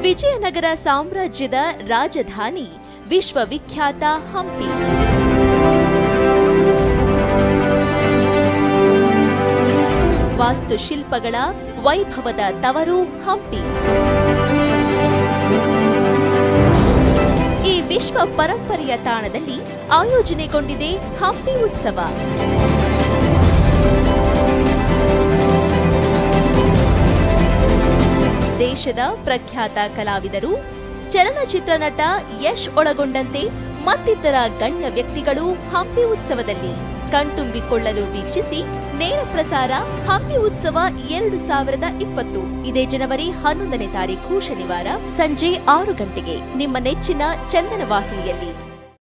ವಿಜಯನಗರ ಸಾಮ್ರಾಜ್ಯದ ರಾಜಧಾನಿ ವಿಶ್ವವಿಖ್ಯಾತ ಹಂಪಿ ವಾಸ್ತುಶಿಲ್ಪಗಳ ವೈಭವದ ತವರು ಹಂಪಿ ಈ ವಿಶ್ವ ಪರಂಪರೆಯ ತಾಣದಲ್ಲಿ ಆಯೋಜನೆಗೊಂಡಿದೆ ಹಂಪಿ ಉತ್ಸವ ದೇಶದ ಪ್ರಖ್ಯಾತ ಕಲಾವಿದರು ಚಲನಚಿತ್ರ ನಟ ಯಶ್ ಒಳಗೊಂಡಂತೆ ಮತ್ತಿತರ ಗಣ್ಯ ವ್ಯಕ್ತಿಗಳು ಹಂಪಿ ಉತ್ಸವದಲ್ಲಿ ಕಣ್ತುಂಬಿಕೊಳ್ಳಲು ವೀಕ್ಷಿಸಿ ನೇರ ಪ್ರಸಾರ ಹಂಪಿ ಉತ್ಸವ ಎರಡು ಸಾವಿರದ ಇಪ್ಪತ್ತು ಇದೇ ಜನವರಿ ಹನ್ನೊಂದನೇ ತಾರೀಕು ಶನಿವಾರ ಸಂಜೆ ಆರು ಗಂಟೆಗೆ ನಿಮ್ಮ ನೆಚ್ಚಿನ ಚಂದನ ವಾಹಿನಿಯಲ್ಲಿ